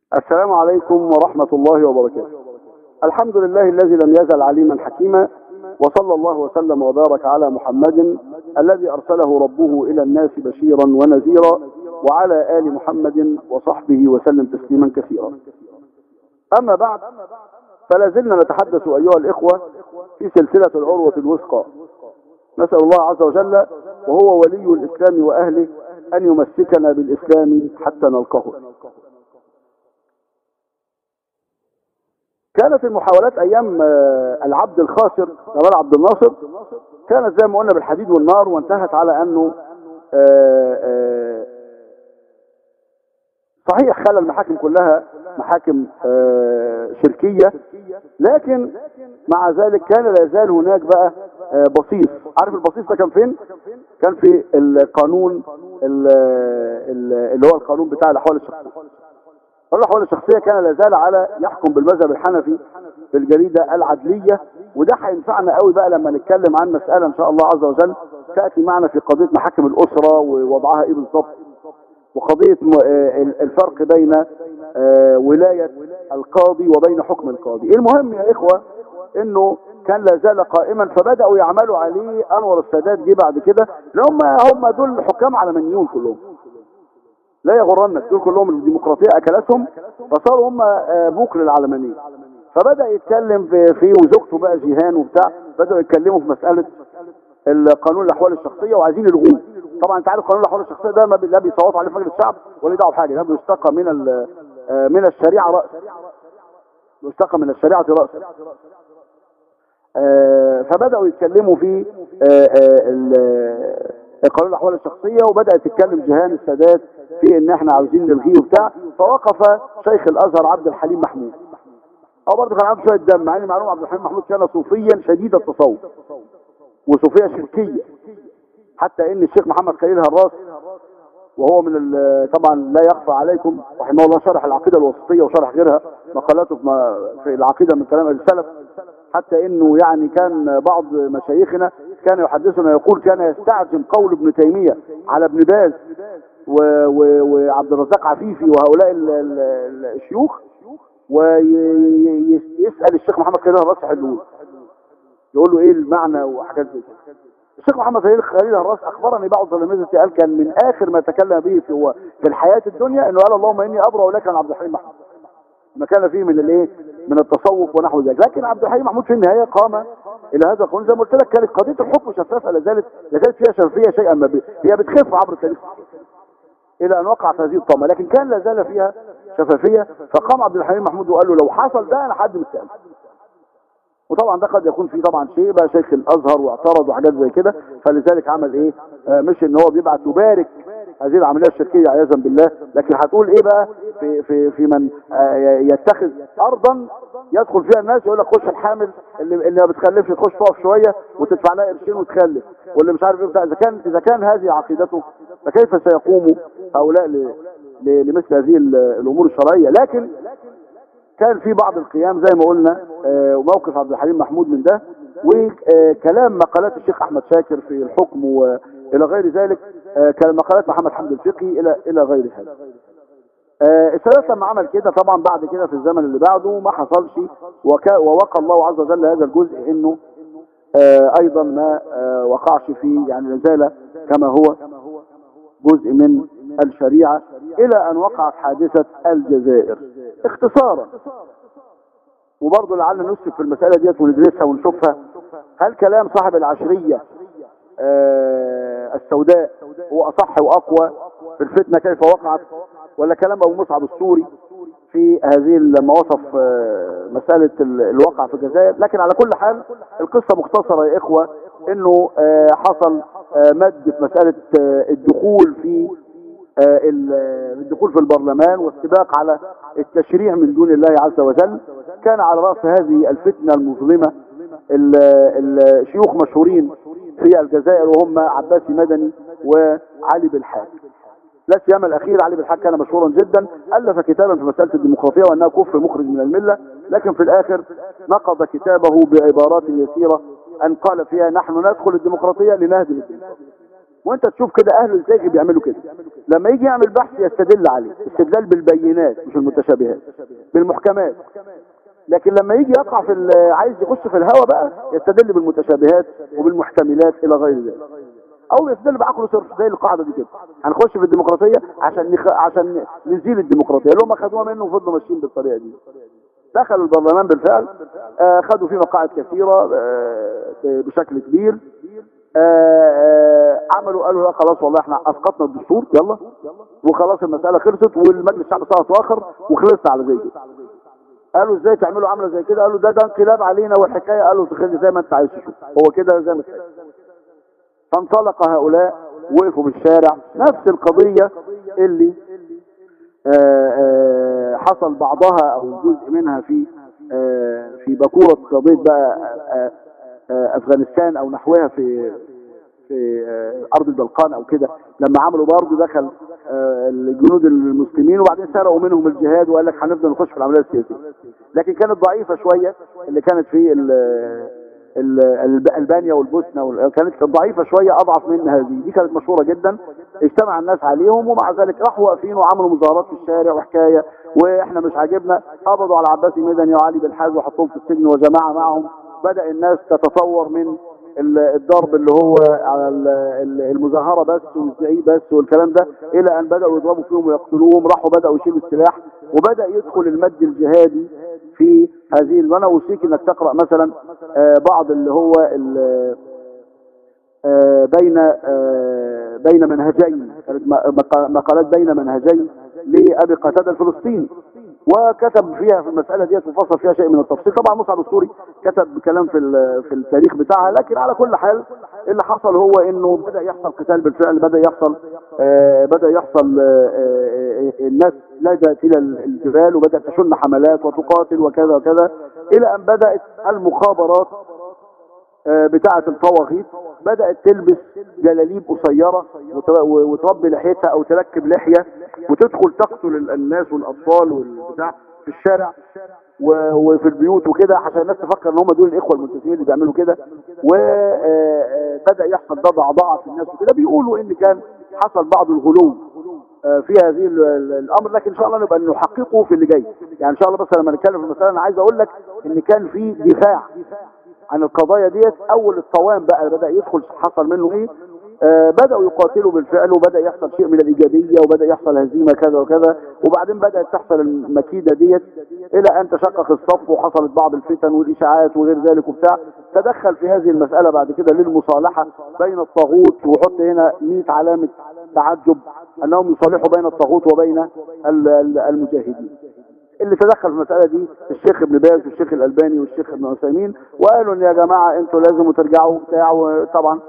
السلام عليكم ورحمة الله وبركاته الحمد لله الذي لم يزل عليما حكيما وصلى الله وسلم وبارك على محمد الذي أرسله ربه إلى الناس بشيرا ونذيرا وعلى آل محمد وصحبه وسلم تسليما كثيرا أما بعد فلا زلنا نتحدث أيها الإخوة في سلسلة العروة الوثقى نسأل الله عز وجل وهو ولي الإسلام وأهله أن يمسكنا بالإسلام حتى نلقاه كانت المحاولات ايام آه، العبد الخاسر جمال عبد الناصر كانت زي ما قلنا بالحديد والنار وانتهت على انه آه، آه، صحيح خلى المحاكم كلها محاكم شركية لكن مع ذلك كان لا يزال هناك بقى بصيص عارف البصيص ده كان فين كان في القانون اللي هو القانون بتاع الاحوال الشخصيه الأحوال الشخصية كان لازال على يحكم بالمذهب الحنفي في الجريدة العدلية وده هينفعنا قوي بقى لما نتكلم عن مسألة إن شاء الله عز وجل تأتي معنا في قضية محاكم الأسرة ووضعها إيه بالظبط وقضية الفرق بين ولاية القاضي وبين حكم القاضي المهم يا إخوة إنه كان لا زال قائما فبدأوا يعملوا عليه أنور السادات جه بعد كده لهم هم دول حكام علمانيون كلهم لا يغرنك دول كلهم الديمقراطيه اكلتهم فصاروا هم آه، بوك للعلمانيه فبدا يتكلم في, في وزوجته بقى جيهان وبتاع بداوا يتكلموا في مساله القانون الاحوال الشخصيه وعايزين يلغوه طبعا انت عارف قانون الاحوال الشخصيه ده ما لا بيصوتوا عليه في مجلس الشعب ولا يدعوا بحاجه ده بيستقى من آه، من الشريعه راس بيستقى من الشريعه راس آه، فبداوا يتكلموا في قانون الاحوال الشخصيه وبدات تتكلم جيهان السادات في ان احنا عاوزين نلغيه وبتاع فوقف شيخ الازهر عبد الحليم محمود او برضه كان عنده شويه دم مع ان معلوم عبد الحليم محمود كان صوفيا شديد التصوف وصوفيه شركيه حتى ان الشيخ محمد خليل هراس وهو من طبعا لا يخفى عليكم رحمه الله شرح العقيده الوسطيه وشرح غيرها مقالاته في العقيده من كلام السلف حتى انه يعني كان بعض مشايخنا كان يحدثنا يقول كان يستعجم قول ابن تيميه على ابن باز وعبد الرزاق عفيفي وهؤلاء الشيوخ ويسأل الشيخ محمد خليل الراس يحلوه يقول له ايه المعنى وحاجات زي كده الشيخ محمد خليل الراس اخبرني بعض تلامذتي قال كان من اخر ما تكلم به في هو في الحياه الدنيا انه قال اللهم اني ابرأ لك عن عبد الحليم محمود ما كان فيه من الايه من التصوف ونحو ذلك لكن عبد الحليم محمود في النهايه قام الى هذا القانون زي ما قلت لك كانت قضيه الحكم شفافه لازالت لازالت فيها شفافيه شيئا ما هي بتخف عبر التاريخ الى ان وقعت هذه الطامه لكن كان لا زال فيها شفافيه فقام عبد الحليم محمود وقال له لو حصل ده انا حد مستقبل وطبعا ده قد يكون فيه طبعا شيء بقى شيخ الازهر واعترض وحاجات زي كده فلذلك عمل ايه آه مش ان هو بيبعت يبارك هذه العمليه الشركيه عياذا بالله لكن هتقول ايه بقى في في في من آه يتخذ ارضا يدخل فيها الناس يقول لك خش الحامل اللي اللي ما بتخلفش تخش تقف شويه وتدفع لها قرشين وتخلف واللي مش عارف ايه اذا كان اذا كان هذه عقيدته فكيف سيقوم هؤلاء لمثل هذه الامور الشرعيه لكن كان في بعض القيام زي ما قلنا آه، وموقف عبد الحليم محمود من ده وكلام مقالات الشيخ احمد شاكر في الحكم والى غير ذلك آه، كان مقالات محمد حمد الفقي الى الى غير هذا آه، السادات لما عمل كده طبعا بعد كده في الزمن اللي بعده ما حصلش ووقع الله عز وجل هذا الجزء انه ايضا ما وقعش فيه يعني لازال كما هو جزء من الشريعة الى ان وقعت حادثة الجزائر اختصارا وبرضه لعلنا نسلك في المسألة ديت وندرسها ونشوفها هل كلام صاحب العشرية آه السوداء هو أصح وأقوى في الفتنة كيف وقعت ولا كلام أبو مصعب السوري في هذه المواصف آه مسألة الواقع في الجزائر لكن على كل حال القصة مختصرة يا إخوة إنه آه حصل آه، مد في مسألة آه، الدخول في آه، الدخول في البرلمان والسباق على التشريع من دون الله عز وجل كان على رأس هذه الفتنة المظلمة الشيوخ مشهورين في الجزائر وهم عباسي مدني وعلي بالحاج لا سيما الاخير علي بالحاج كان مشهورا جدا الف كتابا في مساله الديمقراطيه وانها كفر مخرج من المله لكن في الاخر نقض كتابه بعبارات يسيره ان قال فيها نحن ندخل الديمقراطيه لنهدم الديمقراطيه وانت تشوف كده اهل الزيغ بيعملوا كده لما يجي يعمل بحث يستدل عليه استدلال بالبينات مش المتشابهات بالمحكمات لكن لما يجي يقع في ال- عايز يخش في الهوى بقى يستدل بالمتشابهات وبالمحتملات الى غير ذلك او يستدل بعقله صرف زي القاعده دي كده هنخش في الديمقراطيه عشان نخ... عشان نزيل الديمقراطيه اللي هم خدوها منه وفضلوا ماشيين بالطريقه دي دخلوا البرلمان بالفعل آه خدوا فيه مقاعد كثيره آه بشكل كبير آه آه عملوا قالوا لا خلاص والله احنا اسقطنا الدستور يلا وخلاص المساله خلصت والمجلس الشعب صوت واخر وخلصنا على زي كده قالوا ازاي تعملوا عامله زي كده قالوا ده ده انقلاب علينا والحكايه قالوا تخلي زي ما انت عايز تشوف هو كده زي ما انت عايز. فانطلق هؤلاء وقفوا بالشارع نفس القضيه اللي آه، آه، حصل بعضها او جزء منها في آه، في باكوره قضيه بقى آه، آه، افغانستان او نحوها في في آه، ارض البلقان او كده لما عملوا برضه دخل آه، الجنود المسلمين وبعدين سرقوا منهم الجهاد وقال لك هنفضل نخش في العمليه السياسيه لكن كانت ضعيفه شويه اللي كانت في ال- ال- الب- البانيا والبوسنه وال- كانت ضعيفه شويه اضعف من هذه دي كانت مشهوره جدا اجتمع الناس عليهم ومع ذلك راحوا واقفين وعملوا مظاهرات في الشارع وحكايه واحنا مش عاجبنا قبضوا على عباسي مدني وعلي بالحاج وحطوهم في السجن وجماعه معهم بدا الناس تتطور من ال- الضرب اللي هو على ال- ال- المظاهره بس والزعيق بس والكلام ده الى ان بداوا يضربوا فيهم ويقتلوهم راحوا بداوا يشيلوا السلاح وبدا يدخل المد الجهادي في هذه وانا اوصيك انك تقرا مثلا آه، بعض اللي هو ال- آه، بين آه، بين منهجين كانت م- مقا- مقالات بين منهجين لابي قتاده الفلسطيني وكتب فيها في المساله ديت وفصل فيها شيء من التفصيل طبعا مصعب السوري كتب كلام في ال- في التاريخ بتاعها لكن على كل حال اللي حصل هو انه بدا يحصل قتال بالفعل بدا يحصل آه، بدا يحصل آه، آه، آه، الناس لجأت الى الجبال وبدات تشن حملات وتقاتل وكذا وكذا الى ان بدات المخابرات آه، بتاعة الطواغيت بدأت تلبس جلاليب قصيرة وت- وتربي لحيتها او تركب لحية وتدخل تقتل ال- الناس والاطفال والبتاع في الشارع و- وفي البيوت وكده عشان الناس تفكر ان هم دول الاخوة المنتسبين اللي بيعملوا كده وبدأ يحصل ده ضعضعة في الناس وكده بيقولوا ان كان حصل بعض الغلو آه، في هذه ال- ال- الامر لكن ان شاء الله نبقى نحققه في اللي جاي يعني ان شاء الله بس لما نتكلم في المسألة انا عايز اقول لك ان كان في دفاع عن القضايا ديت اول الطوام بقى بدا يدخل حصل منه ايه آه بداوا يقاتلوا بالفعل وبدا يحصل شيء من الايجابيه وبدا يحصل هزيمه كذا وكذا وبعدين بدات تحصل المكيده ديت الى ان تشقق الصف وحصلت بعض الفتن والاشاعات وغير ذلك وبتاع تدخل في هذه المساله بعد كده للمصالحه بين الطاغوت وحط هنا 100 علامه تعجب انهم يصالحوا بين الطاغوت وبين ال- ال- المجاهدين اللي تدخل في المسألة دي الشيخ ابن باز والشيخ الألباني والشيخ ابن عثيمين وقالوا ان يا جماعة انتوا لازم ترجعوا بتاع طبعا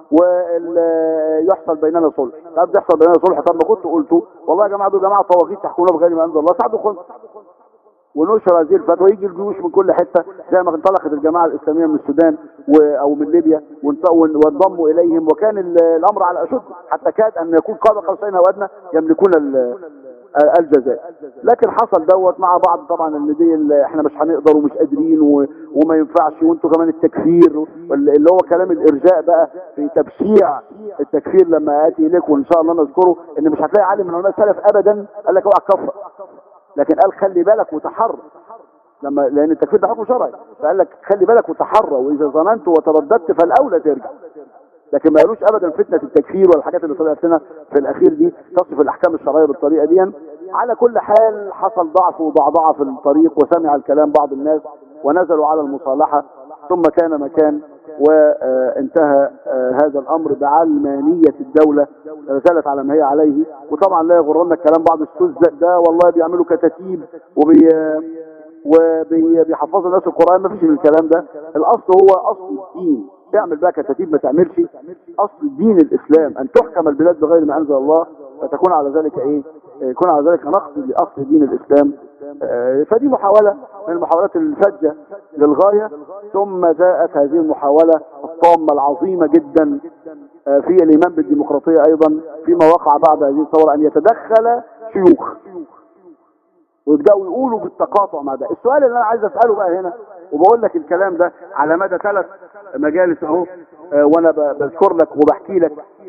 ويحصل بيننا صلح طب يحصل بيننا صلح طب ما كنت قلتوا والله يا جماعة دول جماعة طواغيت تحكمونا بغير ما انزل الله ساعدوا خلص ونشر هذه الفتوى يجي الجيوش من كل حتة زي ما انطلقت الجماعة الإسلامية من السودان و... أو من ليبيا وانط- ون- وانضموا إليهم وكان ال- الأمر على أشد حتى كاد أن يكون قاب قوسين أو أدنى يملكون ال- الجزائر لكن حصل دوت مع بعض طبعا ان دي ال- احنا مش هنقدر ومش قادرين و... وما ينفعش وانتوا كمان التكفير وال- اللي هو كلام الارجاء بقى في تبشيع التكفير لما اتي اليك وان شاء الله نذكره ان مش هتلاقي عالم من علماء السلف ابدا قال لك اوعى تكفر لكن قال خلي بالك وتحرى لما لان التكفير ده حكم شرعي فقال لك خلي بالك وتحرى واذا ظننت وترددت فالاولى ترجع لكن ما قالوش ابدا فتنه التكفير ولا الحاجات اللي طلعت لنا في الاخير دي تصف الاحكام الشرعيه بالطريقه دي على كل حال حصل ضعف وضعضعه في الطريق وسمع الكلام بعض الناس ونزلوا على المصالحه ثم كان ما كان وانتهى هذا الامر بعلمانيه الدوله زالت على ما هي عليه وطبعا لا يغرنك كلام بعض السذج ده والله بيعملوا كتاتيب وبي وبيحفظوا الناس القرآن ما فيش من الكلام ده الأصل هو أصل الدين تعمل بقى كتاتيب ما تعملش أصل دين الإسلام أن تحكم البلاد بغير ما أنزل الله فتكون على ذلك إيه يكون على ذلك نقص لأصل دين الإسلام آه، فدي محاولة من المحاولات الفجة للغاية ثم جاءت هذه المحاولة الطامة العظيمة جدا آه، في الإيمان بالديمقراطية أيضا فيما وقع بعد هذه الثورة أن يتدخل شيوخ ويبداوا يقولوا بالتقاطع مع ده السؤال اللي انا عايز اساله بقى هنا وبقول لك الكلام ده على مدى ثلاث مجالس اهو آه، وانا ب- بذكر لك وبحكي لك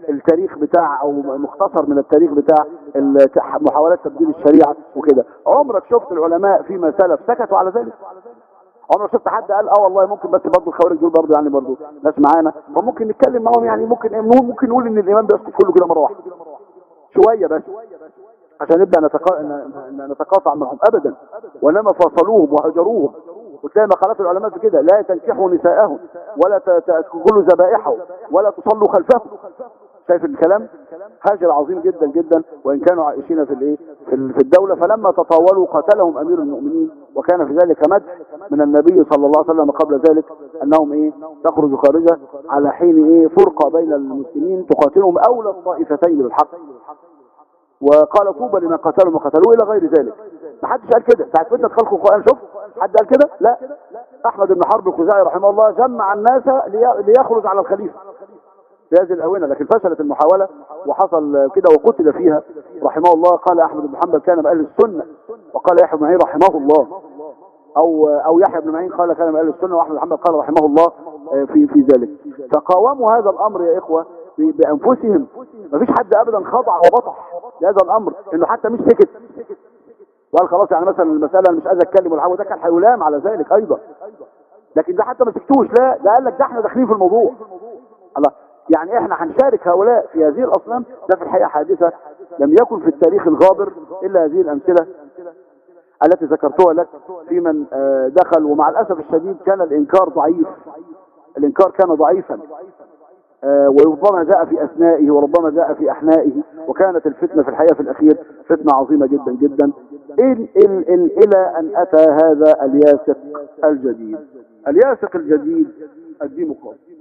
التاريخ بتاع او مختصر من التاريخ بتاع ال- محاولات تبديل الشريعه وكده عمرك شفت العلماء فيما سلف سكتوا على ذلك عمرك شفت حد قال اه والله ممكن بس برضه الخوارج دول برضه يعني برضه ناس معانا فممكن نتكلم معاهم يعني ممكن نقول ممكن نقول ان الامام بيسقط كله كده مره واحده شويه بس عشان نبدا نتقا... ن- ن- نتقاطع معهم ابدا وانما فاصلوهم وهجروهم وتلاقي مقالات العلماء في كده لا تنكحوا نساءهم ولا ت- تاكلوا ذبائحهم ولا تصلوا خلفهم شايف الكلام هاجر عظيم جدا جدا وان كانوا عايشين في الايه في ال- في الدوله فلما تطاولوا قتلهم امير المؤمنين وكان في ذلك مدح من النبي صلى الله عليه وسلم قبل ذلك انهم ايه تخرج خارجه على حين ايه فرقه بين المسلمين تقاتلهم اولى الطائفتين بالحق وقال طوبى لمن قتلوا ما قتلوه الى غير ذلك ما حدش قال كده ساعه فتنه خلق القران شوف حد قال كده لا احمد بن حرب الخزاعي رحمه الله جمع الناس لي- ليخرج على الخليفه في هذه الاونه لكن فشلت المحاوله وحصل كده وقتل فيها رحمه الله قال احمد بن حنبل كان من اهل السنه وقال يحيى بن معين رحمه الله او او يحيى بن معين قال كان من اهل السنه واحمد بن حنبل قال رحمه الله آه، في في ذلك فقاوموا هذا الامر يا اخوه ب- بانفسهم ما فيش حد ابدا خضع وبطح لهذا الامر انه حتى مش سكت وقال خلاص يعني مثلا المساله انا مش عايز اتكلم ولا حاجه ده كان هيلام على ذلك ايضا لكن ده حتى ما سكتوش لا ده قال لك ده احنا داخلين في الموضوع الله يعني احنا هنشارك هؤلاء في هذه الاصنام ده في الحقيقه حادثه لم يكن في التاريخ الغابر الا هذه الامثله التي ذكرتها لك في من آه، دخل ومع الاسف الشديد كان الانكار ضعيف الانكار كان ضعيفا آه، وربما جاء في اثنائه وربما جاء في احنائه وكانت الفتنه في الحقيقه في الاخير فتنه عظيمه جدا جدا إل إل إل الى ان اتى هذا الياسق الجديد الياسق الجديد الديمقراطي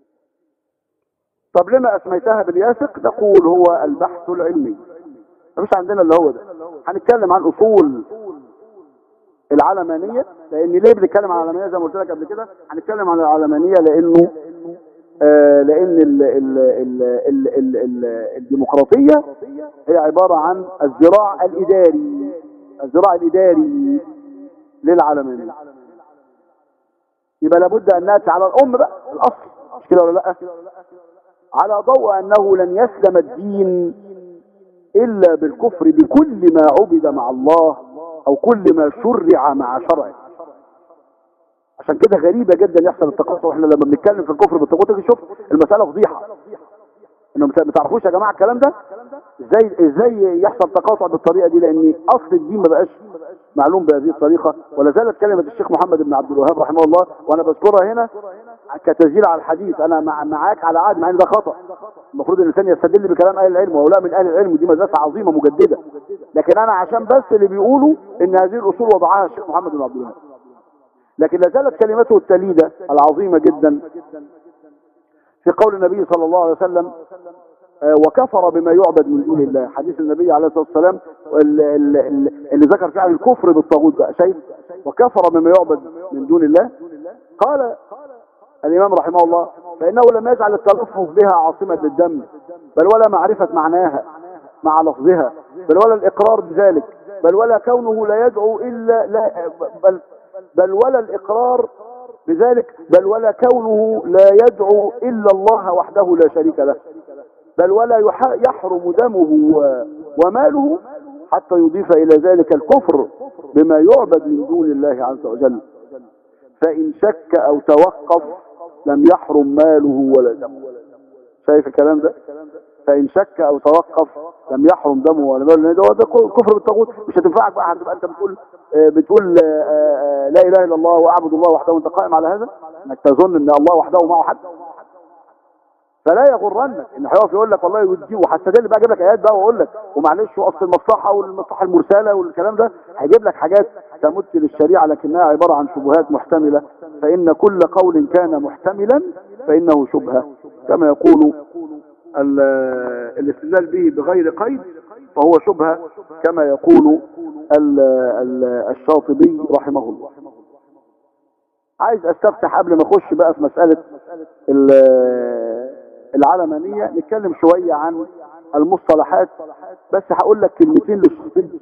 طب لما اسميتها بالياسق نقول هو البحث العلمي مفيش عندنا اللي هو ده هنتكلم عن اصول العلمانية لان ليه بنتكلم عن العلمانية زي ما قلت لك قبل كده هنتكلم عن العلمانية لانه آه لان ال ال ال ال ال ال الديمقراطية هي عبارة عن الذراع الاداري الذراع الاداري للعلمانية يبقى لابد ان ناتي على الام بقى الاصل مش كده ولا لا على ضوء انه لن يسلم الدين الا بالكفر بكل ما عبد مع الله او كل ما شرع مع شرعه عشان كده غريبة جدا يحصل التقاطع واحنا لما بنتكلم في الكفر بالتقاطع دي شوف المسألة فضيحة انه ما تعرفوش يا جماعة الكلام ده ازاي ازاي يحصل تقاطع بالطريقة دي لان اصل الدين ما بقاش معلوم بهذه الطريقة ولا زالت كلمة الشيخ محمد بن عبد الوهاب رحمه الله وانا بذكرها هنا كتسجيل على الحديث انا مع معاك على عهد مع ان ده خطأ المفروض الانسان يستدل بكلام اهل العلم وهؤلاء من اهل العلم ودي مدرسة عظيمة مجددة لكن انا عشان بس اللي بيقولوا ان هذه الاصول وضعها الشيخ محمد بن عبد الوهاب لكن لا زالت كلمته التليدة العظيمة جدا في قول النبي صلى الله عليه وسلم آه، وكفر بما يعبد من دون الله حديث النبي عليه الصلاة والسلام اللي, اللي, اللي ذكر فيه عن الكفر بالطاغوت بقى شيء وكفر بما يعبد من دون الله قال الإمام رحمه الله فإنه لم يجعل التلفظ بها عاصمة للدم بل ولا معرفة معناها مع لفظها بل ولا الإقرار بذلك بل ولا كونه لا يدعو إلا لا بل, بل ولا الإقرار بذلك بل ولا كونه لا يدعو إلا الله وحده لا شريك له بل ولا يح- يحرم دمه و- وماله حتى يضيف إلى ذلك الكفر بما يعبد من دون الله عز وجل فإن شك أو توقف لم يحرم ماله ولا دمه شايف الكلام ده فإن شك أو توقف لم يحرم دمه ولا ماله لأن ده هو ده كفر بالطاغوت مش هتنفعك بقى هتبقى أنت بتقول آه، بتقول آه، آه، لا إله إلا الله وأعبد الله وحده وأنت قائم على هذا إنك تظن أن الله وحده معه حد فلا يغرنك ان هيقف يقول لك والله يدي وهستدل بقى اجيب لك ايات بقى واقول لك ومعلش واصل المصلحه والمصلحه المرسله والكلام ده هيجيب لك حاجات تمت للشريعه لكنها عباره عن شبهات محتمله فان كل قول كان محتملا فانه شبهه كما يقول ال- الاستدلال به بغير قيد فهو شبهه كما يقول ال- ال- الشاطبي رحمه الله عايز استفتح قبل ما اخش بقى في مساله ال- العلمانية نتكلم شوية عن المصطلحات بس هقول لك كلمتين للشاطبي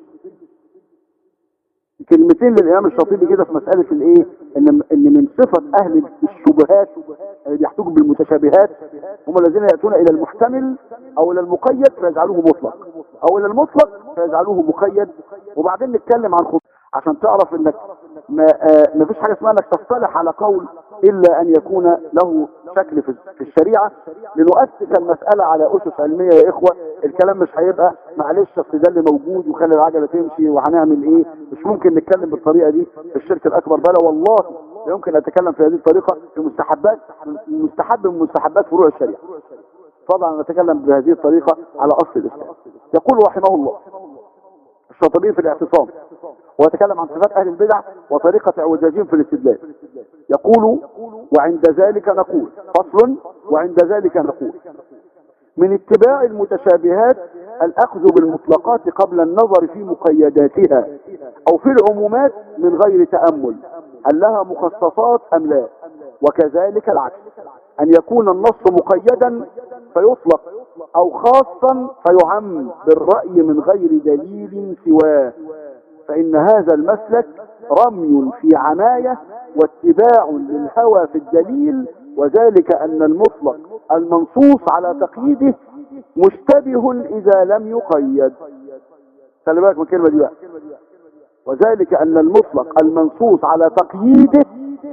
كلمتين للإمام الشاطبي كده في مسألة الإيه إن إن من صفة أهل الشبهات اللي بيحتجوا بالمتشابهات هم الذين يأتون إلى المحتمل أو إلى المقيد فيجعلوه مطلق أو إلى المطلق فيجعلوه مقيد وبعدين نتكلم عن خط عشان تعرف انك ما, آه ما فيش حاجة اسمها انك تصطلح على قول الا ان يكون له شكل في في الشريعة لنؤسس المسألة على اسس علمية يا اخوة الكلام مش هيبقى معلش اصل ده اللي موجود وخلي العجلة تمشي وهنعمل ايه مش ممكن نتكلم بالطريقة دي في الشرك الاكبر بلا والله لا يمكن اتكلم في هذه الطريقة في مستحبات مستحب من مستحبات فروع الشريعة طبعا نتكلم بهذه الطريقة على اصل الاسلام يقول رحمه الله الشاطبي في الاعتصام ويتكلم عن صفات اهل البدع وطريقة اعوجاجهم في الاستدلال يقول وعند ذلك نقول فصل وعند ذلك نقول من اتباع المتشابهات الاخذ بالمطلقات قبل النظر في مقيداتها او في العمومات من غير تأمل هل لها مخصصات ام لا وكذلك العكس ان يكون النص مقيدا فيطلق او خاصا فيعم بالرأي من غير دليل سواه فان هذا المسلك رمي في عناية واتباع للهوى في الدليل وذلك ان المطلق المنصوص على تقييده مشتبه اذا لم يقيد خلي بالك من الكلمه دي بقى وذلك ان المطلق المنصوص على تقييده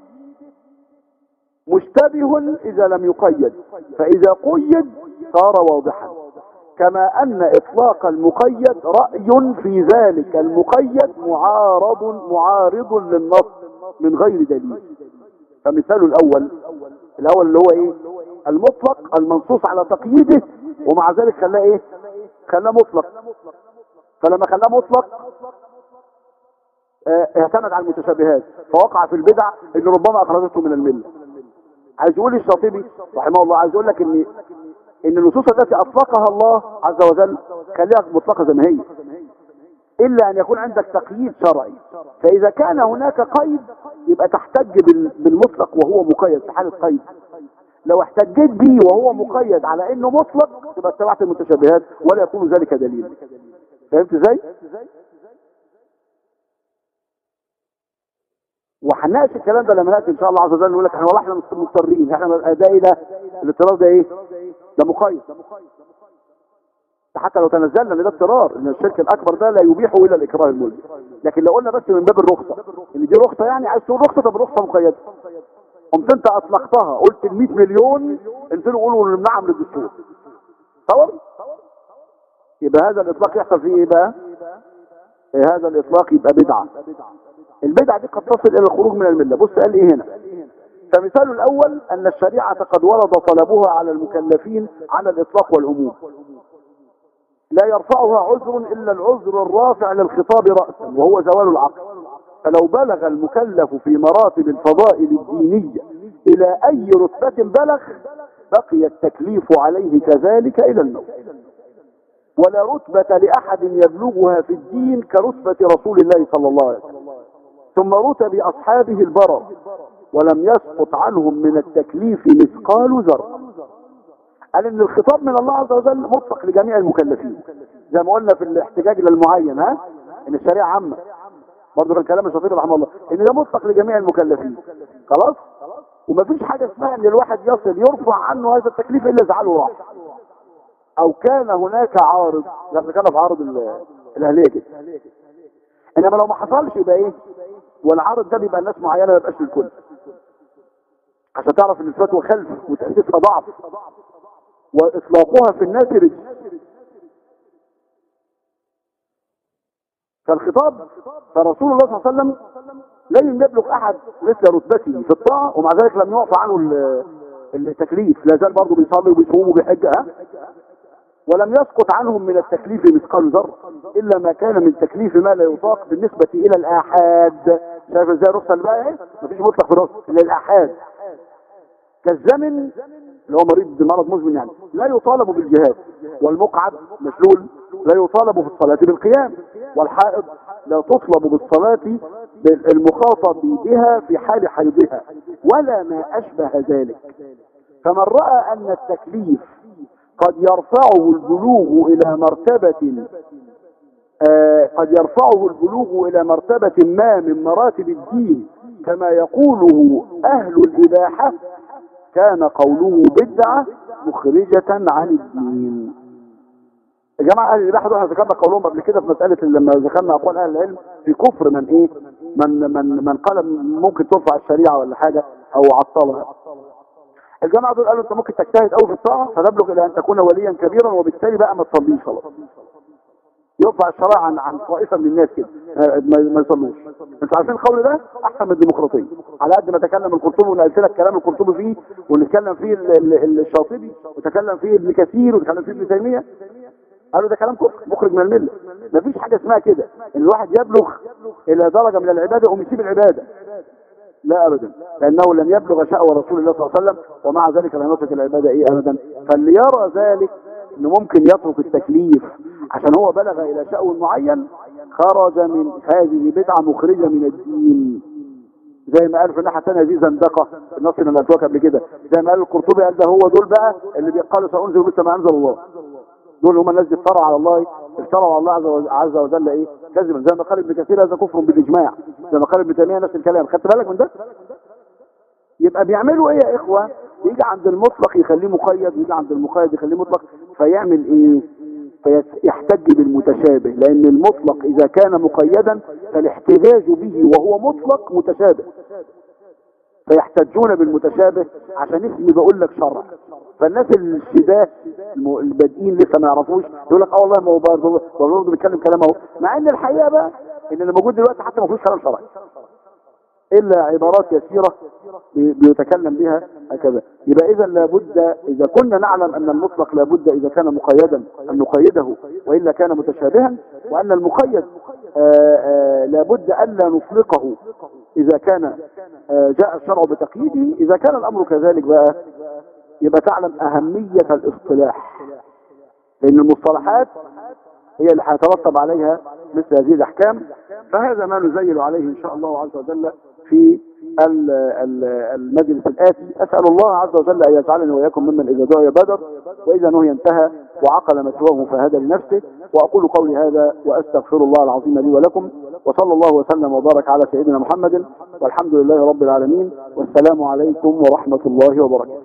مشتبه اذا لم يقيد فاذا قيد صار واضحا كما ان اطلاق المقيد رأي في ذلك المقيد معارض معارض للنص من غير دليل فمثال الاول الاول اللي هو ايه المطلق المنصوص على تقييده ومع ذلك خلاه ايه خلاه مطلق فلما خلاه مطلق اه اعتمد على المتشابهات فوقع في البدع اللي ربما اخرجته من المله عايز يقول الشاطبي رحمه الله عايز يقول لك ان ان النصوص التي اطلقها الله عز وجل خليها مطلقه زي ما هي الا ان يكون عندك تقييد شرعي فاذا كان هناك قيد يبقى تحتج بالمطلق وهو مقيد في حاله قيد لو احتجيت به وهو مقيد على انه مطلق تبقى اتبعت المتشابهات ولا يكون ذلك دليل فهمت ازاي وهنناقش الكلام ده لما ناتي ان شاء الله عز وجل نقول لك احنا والله احنا مضطرين احنا ده ايه ده الاضطرار ده ايه ده مقيد حتى لو تنزلنا ان ده اضطرار ان الشرك الاكبر ده لا يبيح الا الاكراه الملزم لكن لو قلنا بس من باب الرخصه ان دي رخصه يعني عايز تقول رخصه طب رخصه مقيده قمت انت اطلقتها قلت ال 100 مليون انزلوا قولوا نعم للدستور تصور يبقى هذا الاطلاق يحصل فيه ايه بقى إيه هذا الاطلاق يبقى بدعه البدعه دي قد تصل الى الخروج من المله بص قال ايه هنا فمثال الاول ان الشريعه قد ورد طلبها على المكلفين على الاطلاق والعموم لا يرفعها عذر الا العذر الرافع للخطاب راسا وهو زوال العقل فلو بلغ المكلف في مراتب الفضائل الدينيه الى اي رتبه بلغ بقي التكليف عليه كذلك الى الموت ولا رتبة لأحد يبلغها في الدين كرتبة رسول الله صلى الله عليه وسلم ثم رتب أصحابه البرر ولم يسقط عنهم من التكليف مثقال ذرة قال ان الخطاب من الله عز وجل مطلق لجميع المكلفين زي ما قلنا في الاحتجاج للمعين ها ان الشريعة عامة برضه كان كلام الشاطبي رحمه الله ان ده مطلق لجميع المكلفين خلاص ومفيش حاجة اسمها ان الواحد يصل يرفع عنه هذا التكليف الا زعله راح او كان هناك عارض لما كان في عارض الاهليه كده انما لو ما حصلش يبقى ايه والعارض ده بيبقى الناس معينه ما يبقاش للكل عشان تعرف ان الفتوى خلف وتاسيسها ضعف واطلاقها في الناس رجل فالخطاب فرسول الله صلى الله عليه وسلم لن يبلغ احد مثل رتبته في الطاعه ومع ذلك لم يعفى عنه التكليف لا زال برضه بيصلي وبيصوم وبيحج ها ولم يسقط عنهم من التكليف مثقال ذره الا ما كان من تكليف ما لا يطاق بالنسبه الى الاحاد شايف ازاي الرخصه اللي بقى ايه مفيش مطلق في الرخصه الا الاحاد كالزمن اللي هو مريض بمرض مزمن يعني لا يطالب بالجهاد والمقعد مشلول لا يطالب في الصلاة بالقيام والحائض لا تطلب بالصلاة المخاطب بها في حال حيضها ولا ما أشبه ذلك فمن رأى أن التكليف قد يرفعه البلوغ إلى مرتبة آه قد يرفعه البلوغ إلى مرتبة ما من مراتب الدين كما يقوله أهل الإباحة كان قوله بدعة مخرجة عن الدين يا جماعة اهل الاباحة دول احنا ذكرنا قولهم قبل كده في مسألة لما ذكرنا اقوال اهل العلم في كفر من ايه من من من قال ممكن ترفع الشريعة ولا حاجة او عطلها الجماعة دول قالوا انت ممكن تجتهد قوي في الطاعة فتبلغ الى ان تكون وليا كبيرا وبالتالي بقى ما تصليش خلاص يرفع الشرع عن عن طائفه من الناس كده آه، ما ما يصلوش انتوا عارفين القول ده احسن من الديمقراطيه على قد ما تكلم القرطبي ونقلت لك كلام القرطبي فيه ونتكلم فيه ال- ال- الشاطبي وتكلم فيه ابن كثير وتكلم فيه ابن تيميه قالوا ده كلام كفر مخرج من المله مفيش حاجه اسمها كده ان الواحد يبلغ الى درجه من العباده ويقوم يسيب العباده لا ابدا لانه لم يبلغ شأوى رسول الله صلى الله عليه وسلم ومع ذلك لم يترك العباده ايه ابدا فاللي يرى ذلك انه ممكن يترك التكليف عشان هو بلغ الى شأو معين خرج من هذه بدعه مخرجه من الدين زي ما قال في الناحيه الثانيه دي زندقه النص اللي قلت لك قبل كده زي ما قال القرطبي قال ده هو دول بقى اللي بيقالوا سانزل مثل ما انزل الله دول هم الناس اللي افتروا على الله افتروا على الله عز وجل, عز وجل ايه كذبا زي ما قال ابن كثير هذا كفر بالاجماع زي ما قال ابن تيميه نفس الكلام خدت بالك من ده يبقى بيعملوا ايه يا اخوه يجي عند المطلق يخليه مقيد ويجي عند المقيد يخليه مطلق فيعمل ايه فيحتج بالمتشابه لان المطلق اذا كان مقيدا فالاحتجاج به وهو مطلق متشابه فيحتجون بالمتشابه عشان اسمي بقول لك شرع فالناس الشباه الم- البادئين لسه ما يعرفوش يقول لك اه والله ما هو برضه برضه بيتكلم كلام اهو مع ان الحقيقه بقى ان اللي موجود دلوقتي حتى ما فيهوش كلام شرعي الا عبارات يسيره بي- بيتكلم بها هكذا يبقى اذا لابد اذا كنا نعلم ان المطلق لابد اذا كان مقيدا ان نقيده والا كان متشابها وان المقيد آآ آآ لابد الا نطلقه اذا كان آه، جاء الشرع بتقييده اذا كان الامر كذلك بقى يبقى تعلم اهميه الاصطلاح لان المصطلحات هي اللي هيترتب عليها مثل هذه الاحكام فهذا ما نزيل عليه ان شاء الله عز وجل في ال- ال- المجلس الاتي اسال الله عز وجل ان يجعلني واياكم ممن اذا دعي بدر واذا نهي انتهى وعقل ما سواه فهدى لنفسه واقول قولي هذا واستغفر الله العظيم لي ولكم وصلى الله وسلم وبارك على سيدنا محمد والحمد لله رب العالمين والسلام عليكم ورحمه الله وبركاته